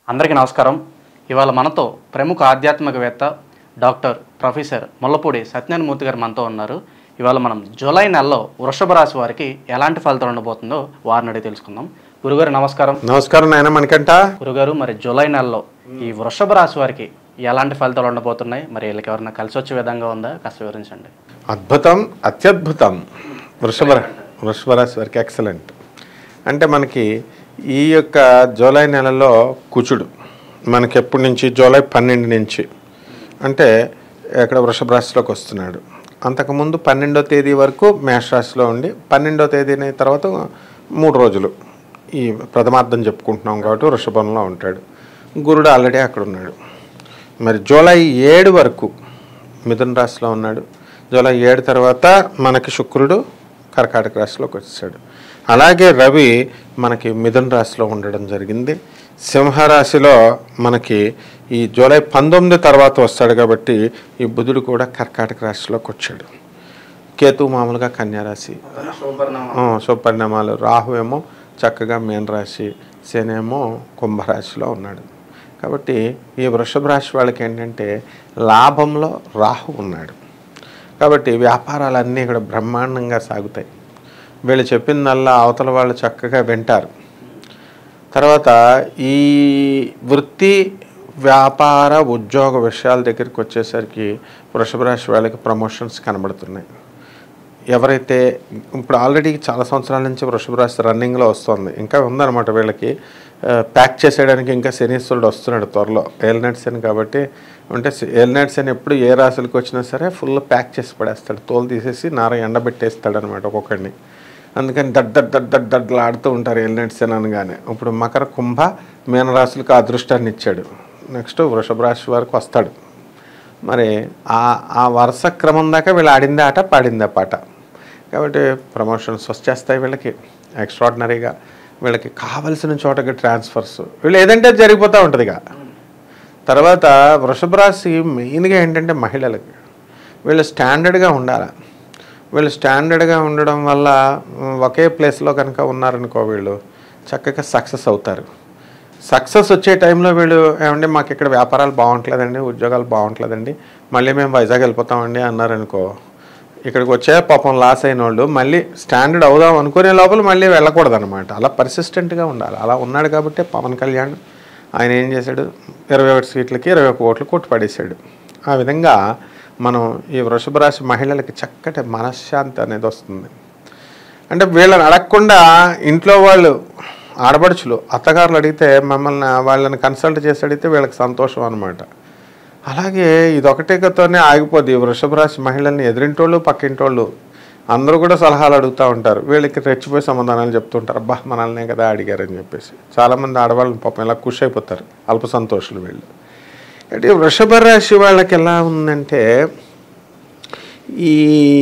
అందరికీ నమస్కారం ఇవాళ మనతో ప్రముఖ ఆధ్యాత్మికవేత్త డాక్టర్ ప్రొఫెసర్ ముల్లపూడి సత్యనారాయణమూర్తి గారు మనతో ఉన్నారు ఇవాళ మనం జూలై నెలలో వృషభ రాశి వారికి ఎలాంటి ఫలితాలు ఉండబోతుందో వారిని అడిగి తెలుసుకుందాం గురుగారు నమస్కారం నమస్కారం నాయన మనకంట గురుగారు మరి జూలై నెలలో ఈ వృషభ రాశి వారికి ఎలాంటి ఫలితాలు ఉండబోతున్నాయి మరి వీళ్ళకి ఎవరైనా కలిసి వచ్చే విధంగా ఉందా కాస్త వివరించండి అద్భుతం అత్యద్భుతం వృషభ వృషభ రాశి వారికి ఎక్సలెంట్ అంటే మనకి ఈ యొక్క జూలై నెలలో కుచుడు మనకి ఎప్పటి నుంచి జూలై పన్నెండు నుంచి అంటే ఇక్కడ వృషభ రాశిలోకి వస్తున్నాడు అంతకుముందు పన్నెండో తేదీ వరకు మేష రాశిలో ఉండి పన్నెండో తేదీ తర్వాత మూడు రోజులు ఈ ప్రథమార్థం చెప్పుకుంటున్నాం కాబట్టి వృషభంలో ఉంటాడు గురుడు ఆల్రెడీ అక్కడ ఉన్నాడు మరి జూలై ఏడు వరకు మిథున రాశిలో ఉన్నాడు జూలై ఏడు తర్వాత మనకి శుక్రుడు కర్కాటక రాశిలోకి వచ్చాడు అలాగే రవి మనకి మిథున రాశిలో ఉండడం జరిగింది సింహరాశిలో మనకి ఈ జూలై పంతొమ్మిది తర్వాత వస్తాడు కాబట్టి ఈ బుధుడు కూడా కర్కాటక రాశిలోకి వచ్చాడు కేతు మామూలుగా కన్యారాశి ఆ, శుభపరిణామాలు రాహు ఏమో చక్కగా మీన రాశి శని ఏమో కుంభరాశిలో ఉన్నాడు కాబట్టి ఈ వృషభ రాశి వాళ్ళకి ఏంటంటే లాభంలో రాహు ఉన్నాడు కాబట్టి వ్యాపారాలన్నీ ఇక్కడ బ్రహ్మాండంగా సాగుతాయి వీళ్ళు చెప్పిందల్లా అవతల వాళ్ళు చక్కగా వింటారు తర్వాత ఈ వృత్తి వ్యాపార ఉద్యోగ విషయాల దగ్గరికి వచ్చేసరికి వృషభ రాశి వాళ్ళకి ప్రమోషన్స్ కనబడుతున్నాయి ఎవరైతే ఇప్పుడు ఆల్రెడీ చాలా సంవత్సరాల నుంచి వృషభ రాశి రన్నింగ్లో వస్తుంది ఇంకా ఉందన్నమాట వీళ్ళకి ఆ, ప్యాక్ చేసేయడానికి ఇంకా శనీశ్వరుడు వస్తున్నాడు త్వరలో ఏలినాటి శని కాబట్టి అంటే ఏలినాటి శని ఎప్పుడు ఏ రాశులకు వచ్చినా సరే ఫుల్ ప్యాక్ చేసి పడేస్తాడు తోలు తీసేసి నార ఎండబెట్టేస్తాడు అనమాట ఒక్కొక్కడిని అందుకని దడ్ దడ్ దడ్ దడ్ దడ్లు ఆడుతూ ఉంటారు ఎలినెట్ శని అనగానే ఇప్పుడు మకర కుంభ మీనరాశులకు ఆ అదృష్టాన్ని ఇచ్చాడు నెక్స్ట్ వృషభ రాశి వరకు వస్తాడు మరి ఆ ఆ వరుస క్రమం దాకా వీళ్ళు ఆడిందే ఆట పాడిందే పాట కాబట్టి ప్రమోషన్స్ వచ్చేస్తాయి వీళ్ళకి ఎక్స్ట్రాడినరీగా వీళ్ళకి కావలసిన చోటకి ట్రాన్స్ఫర్స్ వీళ్ళు ఏదంటే అది జరిగిపోతూ ఉంటుంది ఇక తర్వాత వృషభ రాశి మెయిన్గా ఏంటంటే మహిళలకి వీళ్ళు స్టాండర్డ్గా ఉండాలి వీళ్ళు స్టాండర్డ్గా ఉండడం వల్ల ఉమ్, ఒకే ప్లేస్లో కనుక ఉన్నారనుకో వీళ్ళు చక్కగా సక్సెస్ అవుతారు సక్సెస్ వచ్చే టైంలో వీళ్ళు ఏమంటే మాకు ఇక్కడ వ్యాపారాలు బాగుంటలేదండి ఉద్యోగాలు బాగుంటలేదండి మళ్ళీ మేము వైజాగ్ వెళ్ళిపోతామండి అన్నారనుకో ఇక్కడికి వచ్చే పాపం లాస్ అయిన వాళ్ళు మళ్ళీ స్టాండర్డ్ అవుదాం అనుకునే లోపల మళ్ళీ వెళ్ళకూడదు అనమాట అలా పర్సిస్టెంట్గా ఉండాలి అలా ఉన్నాడు కాబట్టి పవన్ కళ్యాణ్ ఆయన ఏం చేశాడు ఇరవై ఒకటి సీట్లకి ఇరవై ఒక ఓట్లు కొట్టి పడేశాడు ఆ విధంగా మనం ఈ వృషభ రాశి మహిళలకి చక్కటి మనశ్శాంతి అనేది వస్తుంది అంటే వీళ్ళని అడగకుండా ఇంట్లో వాళ్ళు ఆడపడుచులు అత్తగారులు అడిగితే మమ్మల్ని వాళ్ళని కన్సల్ట్ చేసి అడిగితే వీళ్ళకి సంతోషం అనమాట అలాగే ఇదొకటితోనే ఆగిపోద్ది ఈ వృషభ రాశి మహిళల్ని ఎదిరింటోళ్ళు పక్కింటోళ్ళు అందరూ కూడా సలహాలు అడుగుతూ ఉంటారు వీళ్ళకి రెచ్చిపోయి సమాధానాలు చెప్తుంటారు అబ్బా మనల్నే కదా అడిగారని చెప్పేసి చాలామంది ఆడవాళ్ళని పాపం ఇలా ఖుషి అయిపోతారు అల్ప సంతోషులు వీళ్ళు అంటే వృషభ రాశి వాళ్ళకి ఎలా ఉందంటే ఈ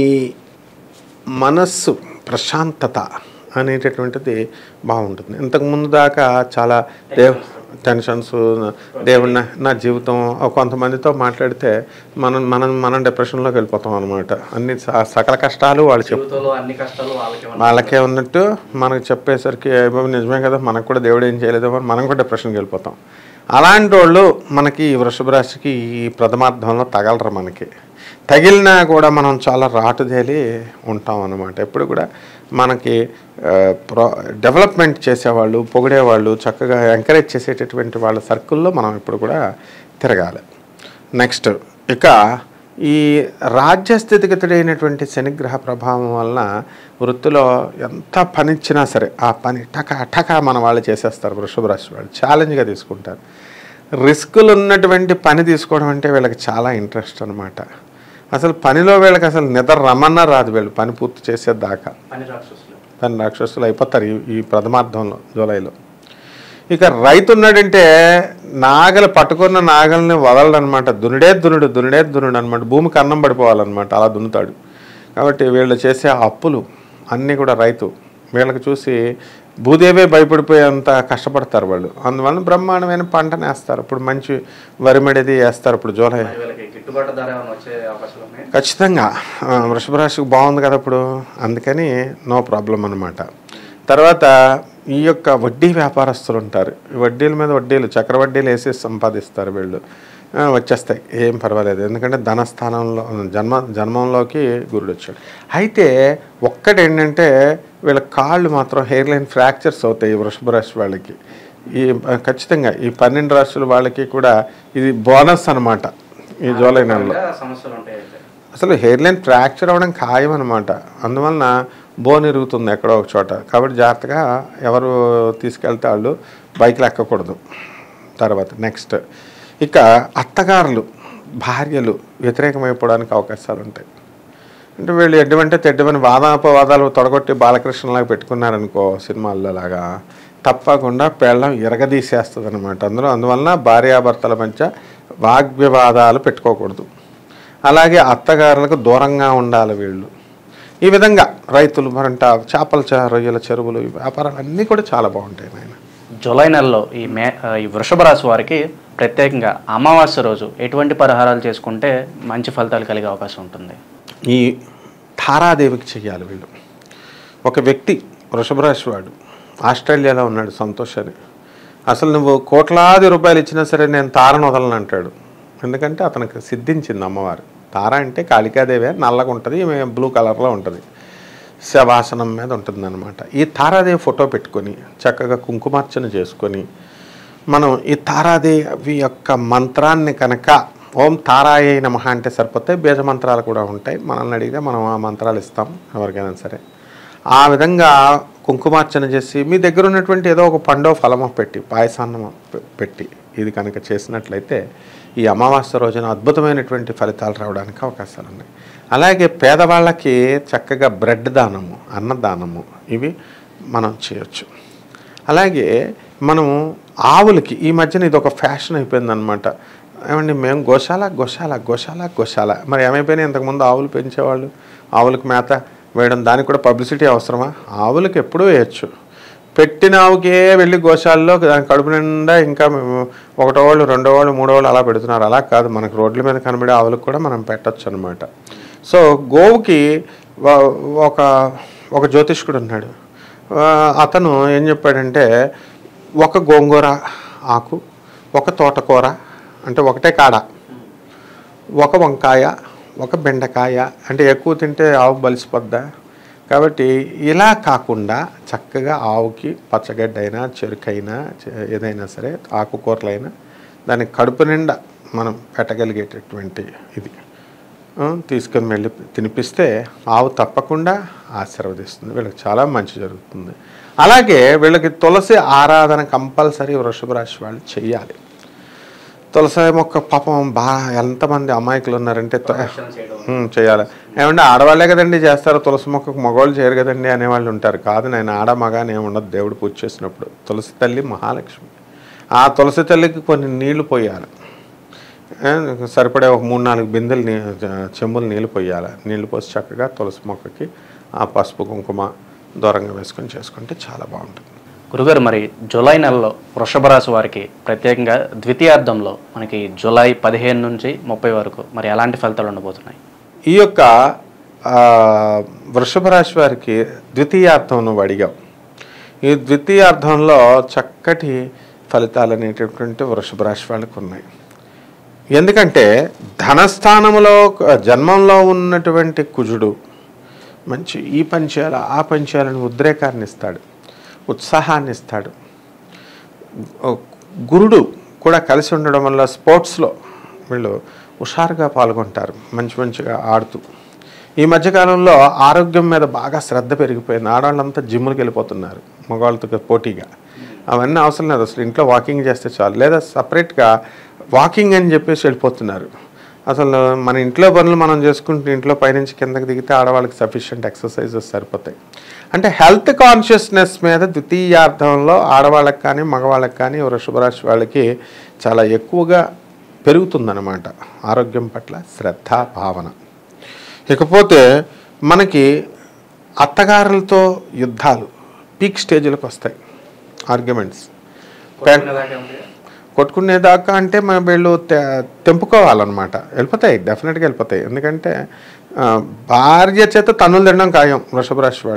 మనస్సు ప్రశాంతత అనేటటువంటిది బాగుంటుంది ఇంతకు ముందు దాకా చాలా దేవ్ టెన్షన్స్ దేవుడి నా- నా జీవితం కొంతమందితో మాట్లాడితే మనం మనం మనం డిప్రెషన్లోకి వెళ్ళిపోతాం అనమాట అన్ని స- సకల కష్టాలు వాళ్ళు చెప్ జీవితంలో అన్ని కష్టాలు వాళ్ళకి వాళ్ళకే ఉన్నట్టు మనకు చెప్పేసరికి "ఏ బాబు నిజమే కదా మనకు కూడా దేవుడు ఏం చేయలేదు అని మనం కూడా డిప్రెషన్కి వెళ్ళిపోతాం అలాంటి వాళ్ళు మనకి ఈ వృషభ రాశికి ఈ ప్రథమార్థంలో తగలరు మనకి తగిలినా కూడా మనం చాలా రాటుదేలి ఉంటాం అన్నమాట ఎప్పుడు కూడా మనకి ఆ, ప్రో డెవలప్మెంట్ చేసేవాళ్ళు పొగిడేవాళ్ళు చక్కగా ఎంకరేజ్ చేసేటటువంటి వాళ్ళ సర్కిల్లో మనం ఇప్పుడు కూడా తిరగాలి నెక్స్ట్ ఇక ఈ రాజ్యస్థితిగతుడైనటువంటి శనిగ్రహ ప్రభావం వలన వృత్తిలో ఎంత పనిచ్చినా సరే ఆ పని టక టక మన వాళ్ళు చేసేస్తారు వృషభ రాశి వాళ్ళు ఛాలెంజ్గా తీసుకుంటారు రిస్కులు ఉన్నటువంటి పని తీసుకోవడం అంటే వీళ్ళకి చాలా ఇంట్రెస్ట్ అనమాట అసలు పనిలో వీళ్ళకి అసలు నిద్ర రమ్మన్నా రాదు వీళ్ళు పని పూర్తి చేసేదాకా పని రాక్షసులు తన రాక్షసులు అయిపోతారు ఈ ఈ ప్రథమార్థంలో జూలైలో ఇక రైతు ఉన్నాడంటే నాగలి పట్టుకున్న నాగల్ని వదలడు అనమాట దునుడే దునుడు దునుడే దునుడు అనమాట భూమికి అన్నం పడిపోవాలన్నమాట అలా దున్నుతాడు కాబట్టి వీళ్ళు చేసే అప్పులు అన్నీ కూడా రైతు వీళ్ళకి చూసి భూదేవే భయపడిపోయేంత కష్టపడతారు వాళ్ళు అందువలన బ్రహ్మాండమైన పంటను వేస్తారు ఇప్పుడు మంచి వరిమడిది వేస్తారు ఇప్పుడు జూలై మరి వీళ్ళకి గిట్టుబాటు ధర ఏమైనా వచ్చే అవకాశాలు ఉన్నాయి ఖచ్చితంగా ఆ, వృషభ రాశికి బాగుంది కదా ఇప్పుడు అందుకని నో ప్రాబ్లం అనమాట తర్వాత ఈ యొక్క వడ్డీ వ్యాపారస్తులు ఉంటారు ఈ వడ్డీల మీద వడ్డీలు చక్ర వడ్డీలు వేసేసి సంపాదిస్తారు వీళ్ళు ఆ, వచ్చేస్తాయి ఏం పర్వాలేదు ఎందుకంటే ధనస్థానంలో జన్మ జన్మంలోకి గురుడు వచ్చాడు అయితే ఒక్కటి ఏంటంటే వీళ్ళ కాళ్ళు మాత్రం హెయిర్ లైన్ ఫ్రాక్చర్స్ అవుతాయి ఈ వృషభ రాశి వాళ్ళకి ఈ ఆ, ఖచ్చితంగా ఈ పన్నెండు రాశుల వాళ్ళకి కూడా ఇది బోనస్ అన్నమాట ఈ జూలై నెలలో సమస్యలు ఉంటాయి అయితే అసలు హెయిర్ లైన్ ఫ్రాక్చర్ అవ్వడం ఖాయం అనమాట అందువలన బోన్ ఇరుగుతుంది ఎక్కడో ఒక చోట కాబట్టి జాగ్రత్తగా ఎవరు తీసుకెళ్తే వాళ్ళు బైక్లు ఎక్కకూడదు తర్వాత నెక్స్ట్ ఇక అత్తగారులు భార్యలు వ్యతిరేకమైపోవడానికి అవకాశాలు ఉంటాయి అంటే వీళ్ళు ఎడ్డమంటే తెడ్డమని వాదాపవాదాలు తొడగొట్టి బాలకృష్ణలాగా పెట్టుకున్నారనుకో సినిమాల్లో లాగా తప్పకుండా పెళ్ళం ఇరగదీసేస్తుంది అనమాట అందులో అందువలన భార్యాభర్తల మధ్య వాగ్వివాదాలు పెట్టుకోకూడదు అలాగే అత్తగారులకు దూరంగా ఉండాలి వీళ్ళు ఈ విధంగా రైతులు మరంట చేపల చ- రొయ్యల చెరువులు ఈ వ్యాపారాలు అన్నీ కూడా చాలా బాగుంటాయి నాయన జూలై నెలలో ఈ మే ఆ, ఈ వృషభ రాశి వారికి ప్రత్యేకంగా అమావాస్య రోజు ఎటువంటి పరిహారాలు చేసుకుంటే మంచి ఫలితాలు కలిగే అవకాశం ఉంటుంది ఈ తారాదేవికి చెయ్యాలి వీళ్ళు ఒక వ్యక్తి వృషభ రాశి వాడు ఆస్ట్రేలియాలో ఉన్నాడు సంతోష్ అని అసలు నువ్వు కోట్లాది రూపాయలు ఇచ్చినా సరే నేను తారను వదలను అంటాడు ఎందుకంటే అతనికి సిద్ధించింది అమ్మవారు తార అంటే కాళికాదేవి నల్లగా ఉంటుంది ఈమె బ్లూ కలర్లో ఉంటుంది శవాసనం మీద ఉంటుంది అనమాట ఈ తారాదేవి ఫోటో పెట్టుకొని చక్కగా కుంకుమార్చన చేసుకొని మనం ఈ తారాదేవి యొక్క మంత్రాన్ని కనుక ఓం తారాయ నమః అంటే సరిపోతే బీజ మంత్రాలు కూడా ఉంటాయి మనల్ని అడిగితే మనం ఆ మంత్రాలు ఇస్తాం ఎవరికైనా సరే ఆ విధంగా కుంకుమార్చన చేసి మీ దగ్గర ఉన్నటువంటి ఏదో ఒక పండో ఫలమో పెట్టి పాయసాన్నమో పె- పెట్టి ఇది కనుక చేసినట్లయితే ఈ అమావాస్య రోజున అద్భుతమైనటువంటి ఫలితాలు రావడానికి అవకాశాలు ఉన్నాయి అలాగే పేదవాళ్ళకి చక్కగా బ్రెడ్ దానము అన్నదానము ఇవి మనం చేయొచ్చు అలాగే మనం ఆవులకి ఈ మధ్యన ఇది ఒక ఫ్యాషన్ అయిపోయిందనమాట ఏమండి మేము గోశాల గోశాల గోశాల గోశాల మరి ఏమైపోయినాయి ఇంతకుముందు ఆవులు పెంచేవాళ్ళు ఆవులకు మేత వేయడం దానికి కూడా పబ్లిసిటీ అవసరమా ఆవులకు ఎప్పుడూ వేయచ్చు పెట్టిన ఆవుకే వెళ్ళి గోశాలలో దాని కడుపు నిండా ఇంకా మేము ఒకటో వాళ్ళు రెండో వాళ్ళు మూడో వాళ్ళు అలా పెడుతున్నారు అలా కాదు మనకు రోడ్ల మీద కనబడే ఆవులకు కూడా మనం పెట్టచ్చు అనమాట సో గోవుకి వ- ఒక ఒక జ్యోతిష్కుడు ఉన్నాడు ఆ, అతను ఏం చెప్పాడంటే ఒక గోంగూర ఆకు ఒక తోటకూర అంటే ఒకటే కాడ ఒక వంకాయ ఒక బెండకాయ అంటే ఎక్కువ తింటే ఆవు బలిసిపోద్దా కాబట్టి ఇలా కాకుండా చక్కగా ఆవుకి పచ్చగడ్డ అయినా చెరుకైనా చె- ఏదైనా సరే ఆకుకూరలైనా దానికి కడుపు నిండా మనం పెట్టగలిగేటటువంటి ఇది ఆ, తీసుకొని వెళ్ళి తినిపిస్తే ఆవు తప్పకుండా ఆశీర్వదిస్తుంది వీళ్ళకి చాలా మంచి జరుగుతుంది అలాగే వీళ్ళకి తులసి ఆరాధన కంపల్సరీ వృషభ రాశి వాళ్ళు చెయ్యాలి తులసి మొక్క పాపం బాగా ఎంతమంది అమాయకులు ఉన్నారంటే త- ఉమ్, చేయాలి ఏమంటే ఆడవాళ్ళే కదండి చేస్తారు తులసి మొక్కకు మగవాళ్ళు చేయరు కదండి అనేవాళ్ళు ఉంటారు కాదు నేను ఆడ మగ అని ఏమి ఉండదు దేవుడు పూజ చేసినప్పుడు తులసి తల్లి మహాలక్ష్మి ఆ తులసి తల్లికి కొన్ని నీళ్లు పోయాలి ఏ, సరిపడే ఒక మూడు నాలుగు బిందెలు నీ చెంబులు నీళ్ళు పోయాలి నీళ్ళు పోసి చక్కగా తులసి మొక్కకి ఆ పసుపు కుంకుమ దూరంగా వేసుకొని చేసుకుంటే చాలా బాగుంటుంది గురుగారు మరి జూలై నెలలో వృషభ రాశి వారికి ప్రత్యేకంగా ద్వితీయార్థంలో మనకి జూలై పదిహేను నుంచి ముప్పై వరకు మరి ఎలాంటి ఫలితాలు ఉండబోతున్నాయి ఈ యొక్క ఆ, వృషభ రాశి వారికి ద్వితీయార్థం నువ్వు అడిగావు ఈ ద్వితీయార్థంలో చక్కటి ఫలితాలు అనేటటువంటి వృషభ రాశి వాళ్ళకి ఉన్నాయి ఎందుకంటే ధనస్థానంలో జన్మంలో ఉన్నటువంటి కుజుడు మంచి ఈ పని చేయాలి ఆ పని చేయాలని ఉద్రేకాన్ని ఇస్తాడు ఉత్సాహాన్ని ఇస్తాడు గురుడు కూడా కలిసి ఉండడం వల్ల స్పోర్ట్స్లో వీళ్ళు హుషారుగా పాల్గొంటారు మంచి మంచిగా ఆడుతూ ఈ మధ్యకాలంలో ఆరోగ్యం మీద బాగా శ్రద్ధ పెరిగిపోయింది ఆడవాళ్ళంతా జిమ్కి వెళ్ళిపోతున్నారు మగవాళ్ళతో పోటీగా అవన్నీ అవసరం లేదు అసలు ఇంట్లో వాకింగ్ చేస్తే చాలు లేదా సపరేట్గా వాకింగ్ అని చెప్పేసి వెళ్ళిపోతున్నారు అసలు మన ఇంట్లో పనులు మనం చేసుకుంటే ఇంట్లో పైనుంచి కిందకి దిగితే ఆడవాళ్ళకి సఫిషియంట్ ఎక్సర్సైజెస్ సరిపోతాయి అంటే హెల్త్ కాన్షియస్నెస్ మీద ద్వితీయార్థంలో ఆడవాళ్ళకి కానీ మగవాళ్ళకి కానీ వృషభ రాశి వాళ్ళకి చాలా ఎక్కువగా పెరుగుతుందన్నమాట ఆరోగ్యం పట్ల శ్రద్ధ భావన ఇకపోతే మనకి అత్తగారులతో యుద్ధాలు పీక్ స్టేజ్లకు వస్తాయి ఆర్గ్యుమెంట్స్ కొట్టుకునేదాకా అంటే మన వీళ్ళు తె- తెంపుకోవాలన్నమాట వెళ్ళిపోతాయి డెఫినెట్గా వెళ్ళిపోతాయి ఎందుకంటే ఆ, భార్య చేత తన్నులు తినడం ఖాయం వృషభ రాశి వాళ్ళు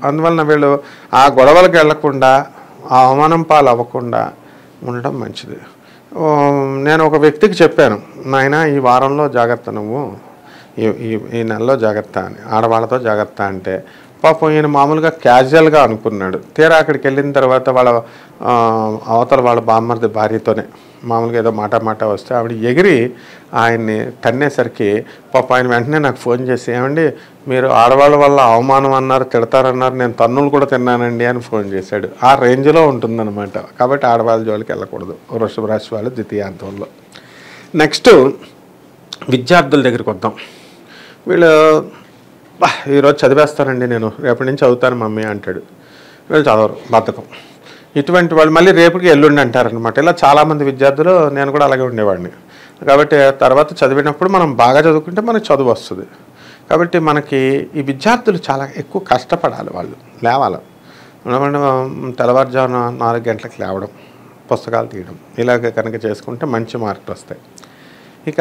అందువలన వీళ్ళు ఆ గొడవలకు వెళ్లకుండా ఆ అవమానం పాలు అవ్వకుండా ఉండడం మంచిది ఓ, నేను ఒక వ్యక్తికి చెప్పాను నాయన ఈ వారంలో జాగ్రత్త నువ్వు ఈ ఈ ఈ నెలలో జాగ్రత్త అని ఆడవాళ్ళతో జాగ్రత్త అంటే పాపం ఈయన మామూలుగా క్యాజువల్గా అనుకున్నాడు తీరా అక్కడికి వెళ్ళిన తర్వాత వాళ్ళ ఆ, అవతల వాళ్ళ బామ్మర్ది భార్యతోనే మామూలుగా ఏదో మాట మాట వస్తే ఆవిడ ఎగిరి ఆయన్ని తన్నేసరికి పాప ఆయన వెంటనే నాకు ఫోన్ చేసి ఏమండి మీరు ఆడవాళ్ళ వల్ల అవమానం అన్నారు తిడతారన్నారు నేను తన్నులు కూడా తిన్నానండి అని ఫోన్ చేశాడు ఆ రేంజ్లో ఉంటుందన్నమాట కాబట్టి ఆడవాళ్ళ జోలికి వెళ్ళకూడదు వృషభ రాశి వాళ్ళు ద్వితీయాంతంలో నెక్స్ట్ విద్యార్థుల దగ్గరికి వద్దాం వీళ్ళు "బా, ఈరోజు చదివేస్తానండి నేను రేపటి నుంచి చదువుతాను మమ్మీ అంటాడు వీళ్ళు చదవరు బద్ధకం ఇటువంటి వాళ్ళు మళ్ళీ రేపుకి ఎల్లుండి అంటారనమాట ఇలా చాలామంది విద్యార్థులు నేను కూడా అలాగే ఉండేవాడిని కాబట్టి తర్వాత చదివినప్పుడు మనం బాగా చదువుకుంటే మనకు చదువు వస్తుంది కాబట్టి మనకి ఈ విద్యార్థులు చాలా ఎక్కువ కష్టపడాలి వాళ్ళు లేవాలి మనం తెల్లవారుజామున నాలుగు గంటలకు లేవడం పుస్తకాలు తీయడం ఇలాగ కనుక చేసుకుంటే మంచి మార్కులు వస్తాయి ఇక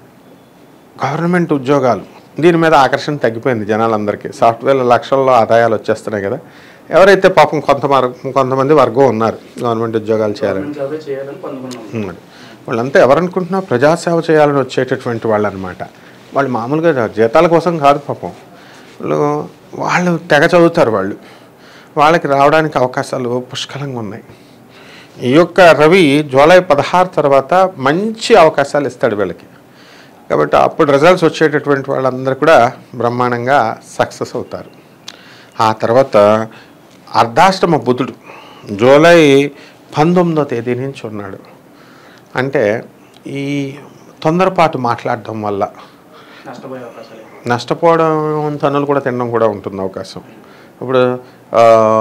గవర్నమెంట్ ఉద్యోగాలు దీని మీద ఆకర్షణ తగ్గిపోయింది జనాలందరికీ సాఫ్ట్వేర్ లక్షల్లో ఆదాయాలు వచ్చేస్తున్నాయి కదా ఎవరైతే పాపం కొంత మర- కొంతమంది వర్గం ఉన్నారు గవర్నమెంట్ ఉద్యోగాలు చేయాలని చేయాలని పొందుకున్నాం ఉన్నారు. వాళ్ళంతా ఎవరనుకుంటున్నా ప్రజాసేవ చేయాలని వచ్చేటటువంటి వాళ్ళు అనమాట వాళ్ళు మామూలుగా జీతాల కోసం కాదు పాపం వాళ్ళు వాళ్ళు తెగ చదువుతారు వాళ్ళు వాళ్ళకి రావడానికి అవకాశాలు పుష్కలంగా ఉన్నాయి ఈ యొక్క రవి జూలై పదహారు తర్వాత మంచి అవకాశాలు ఇస్తాడు వీళ్ళకి కాబట్టి అప్పుడు రిజల్ట్స్ వచ్చేటటువంటి వాళ్ళందరూ కూడా బ్రహ్మాండంగా సక్సెస్ అవుతారు ఆ తర్వాత అర్ధాష్టమ బుధుడు జూలై పంతొమ్మిదో తేదీ నుంచి ఉన్నాడు అంటే ఈ తొందరపాటు మాట్లాడడం వల్ల నష్టపోయే అవకాశాలు ఎక్కువ. నష్టపోవడం తన్నులు కూడా తినడం కూడా ఉంటుంది అవకాశం ఇప్పుడు ఆ,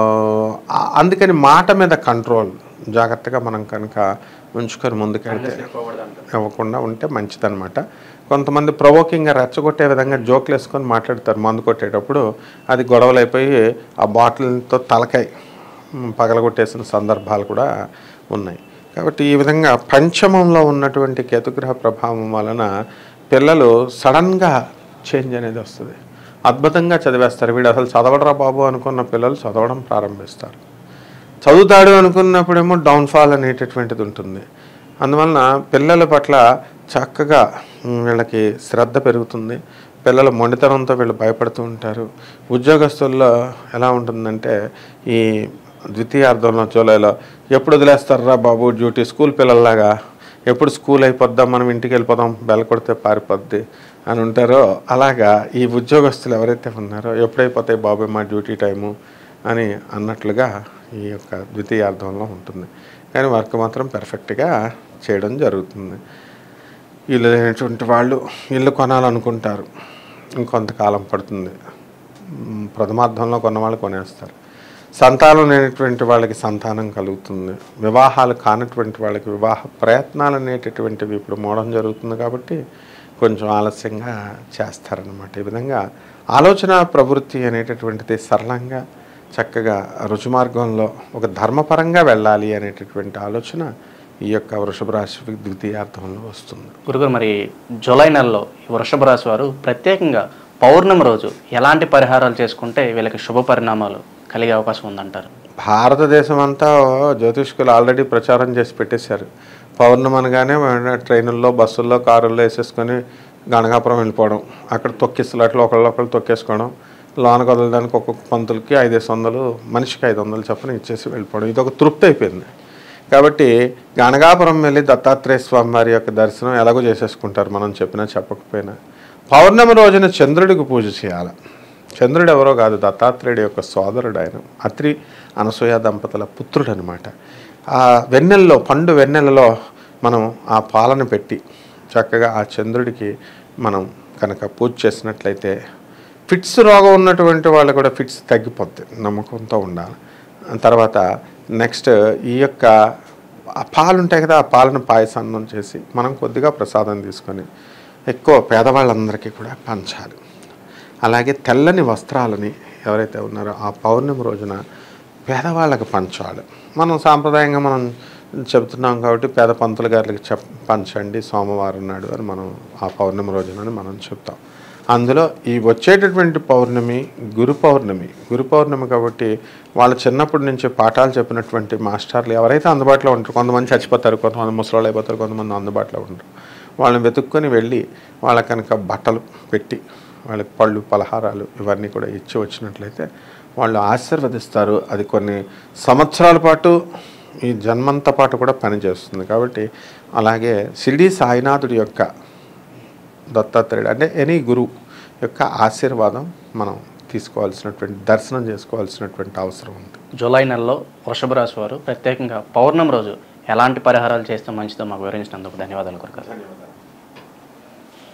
ఆ- అందుకని మాట మీద కంట్రోల్ జాగ్రత్తగా మనం కనుక ఉంచుకొని ముందుకెళ్తే ఎక్కువకూడదు అంటారు. ఇవ్వకుండా ఉంటే మంచిదన్నమాట కొంతమంది ప్రొవోకింగ్గా రెచ్చగొట్టే విధంగా జోకులు వేసుకొని మాట్లాడతారు మందు కొట్టేటప్పుడు అది గొడవలు అయిపోయి ఆ బాటిల్తో తలకాయ మ్, పగలగొట్టేసిన సందర్భాలు కూడా ఉన్నాయి కాబట్టి ఈ విధంగా పంచమంలో ఉన్నటువంటి కేతుగ్రహ ప్రభావం వలన పిల్లలు సడన్గా చేంజ్ అనేది వస్తుంది అద్భుతంగా చదివేస్తారు వీడు అసలు చదవడరా బాబు అనుకున్న పిల్లలు చదవడం ప్రారంభిస్తారు చదువుతాడు అనుకున్నప్పుడేమో డౌన్ఫాల్ అనేటటువంటిది ఉంటుంది అందువలన పిల్లల పట్ల చక్కగా ఉమ్, వీళ్ళకి శ్రద్ధ పెరుగుతుంది పిల్లల మొండితనంతో వీళ్ళు భయపడుతూ ఉంటారు ఉద్యోగస్తుల్లో ఎలా ఉంటుందంటే ఈ ద్వితీయార్థంలో జూలైలో ఎప్పుడు వదిలేస్తారా బాబు డ్యూటీ స్కూల్ పిల్లల్లాగా ఎప్పుడు స్కూల్ అయిపోద్దాం మనం ఇంటికి వెళ్ళిపోదాం బెల్ కొడితే పారిపోద్ది అని ఉంటారో అలాగా ఈ ఉద్యోగస్తులు ఎవరైతే ఉన్నారో ఎప్పుడైపోతాయి బాబు మా డ్యూటీ టైము అని అన్నట్లుగా ఈ యొక్క ద్వితీయార్థంలో ఉంటుంది కానీ వర్క్ మాత్రం పెర్ఫెక్ట్గా చేయడం జరుగుతుంది ఇల్లు లేనటువంటి వాళ్ళు ఇల్లు కొనాలనుకుంటారు ఇంకొంతకాలం పడుతుంది మ్, ప్రథమార్థంలో కొన్న వాళ్ళు కొనేస్తారు సంతానం లేనటువంటి వాళ్ళకి సంతానం కలుగుతుంది వివాహాలు కానటువంటి వాళ్ళకి వివాహ ప్రయత్నాలు అనేటటువంటివి ఇప్పుడు మోడం జరుగుతుంది కాబట్టి కొంచెం ఆలస్యంగా చేస్తారనమాట ఈ విధంగా ఆలోచన ప్రవృత్తి అనేటటువంటిది సరళంగా చక్కగా రుచి మార్గంలో ఒక ధర్మపరంగా వెళ్ళాలి అనేటటువంటి ఆలోచన ఈ యొక్క వృషభ రాశి ద్వితీయార్థంలో వస్తుంది గురుగారు మరి జూలై నెలలో ఈ వృషభ రాశి వారు ప్రత్యేకంగా పౌర్ణమి రోజు ఎలాంటి పరిహారాలు చేసుకుంటే వీళ్ళకి శుభ పరిణామాలు కలిగే అవకాశం ఉందంటారు భారతదేశం అంతా జ్యోతిష్కులు ఆల్రెడీ ప్రచారం చేసి పెట్టేశారు పౌర్ణమి అనగానే మన ట్రైనుల్లో బస్సుల్లో కారుల్లో వేసేసుకొని గణగాపురం వెళ్ళిపోవడం అక్కడ తొక్కిస్తులట్లు ఒకళ్ళొకళ్ళు తొక్కేసుకోవడం లోనకు వదలడానికి ఒక్కొక్క పంతులకి ఐదేసి వందలు మనిషికి ఐదు వందలు చొప్పున ఇచ్చేసి వెళ్ళిపోవడం ఇది ఒక తృప్తి అయిపోయింది కాబట్టి గణగాపురం వెళ్ళి దత్తాత్రేయ స్వామి వారి యొక్క దర్శనం ఎలాగో చేసేసుకుంటారు మనం చెప్పినా చెప్పకపోయినా పౌర్ణమి రోజున చంద్రుడికి పూజ చేయాలి చంద్రుడు ఎవరో కాదు దత్తాత్రేయుడి యొక్క సోదరుడు ఆయన అత్రి అనసూయ దంపతుల పుత్రుడు అనమాట ఆ వెన్నెల్లో పండు వెన్నెలలో మనం ఆ పాలను పెట్టి చక్కగా ఆ చంద్రుడికి మనం కనుక పూజ చేసినట్లయితే ఫిట్స్ రోగం ఉన్నటువంటి వాళ్ళు కూడా ఫిట్స్ తగ్గిపోద్ది నమ్మకంతో ఉండాలి తర్వాత నెక్స్ట్ ఈ యొక్క ఆ పాలు ఉంటాయి కదా ఆ పాలను పాయసాన్నం చేసి మనం కొద్దిగా ప్రసాదం తీసుకొని ఎక్కువ పేదవాళ్ళందరికీ కూడా పంచాలి అలాగే తెల్లని వస్త్రాలని ఎవరైతే ఉన్నారో ఆ పౌర్ణమి రోజున పేదవాళ్ళకి పంచాలి మనం సాంప్రదాయంగా మనం చెబుతున్నాం కాబట్టి పేద పంతులు గారికి చెప్ పంచండి సోమవారం నాడు అని మనం ఆ పౌర్ణమి రోజున అని మనం చెప్తాం అందులో ఈ వచ్చేటటువంటి పౌర్ణమి గురు పౌర్ణమి గురు పౌర్ణమి కాబట్టి వాళ్ళ చిన్నప్పటి నుంచి పాఠాలు చెప్పినటువంటి మాస్టర్లు ఎవరైతే అందుబాటులో ఉంటారు కొంతమంది చచ్చిపోతారు కొంతమంది ముసలాళ్ళు అయిపోతారు కొంతమంది అందుబాటులో ఉంటారు వాళ్ళని వెతుక్కొని వెళ్ళి వాళ్ళ కనుక బట్టలు పెట్టి వాళ్ళకి పళ్ళు పలహారాలు ఇవన్నీ కూడా ఇచ్చి వచ్చినట్లయితే వాళ్ళు ఆశీర్వదిస్తారు అది కొన్ని సంవత్సరాల పాటు ఈ జన్మంత పాటు కూడా పనిచేస్తుంది కాబట్టి అలాగే షిరిడి సాయినాథుడి యొక్క దత్తాత్రేయుడు అంటే ఎనీ గురువు యొక్క ఆశీర్వాదం మనం తీసుకోవాల్సినటువంటి దర్శనం చేసుకోవాల్సినటువంటి అవసరం ఉంది జూలై నెలలో వృషభ రాశి వారు ప్రత్యేకంగా పౌర్ణమి రోజు ఎలాంటి పరిహారాలు చేస్తే మంచిదో మాకు వివరించినందుకు ధన్యవాదాలు గురుగారు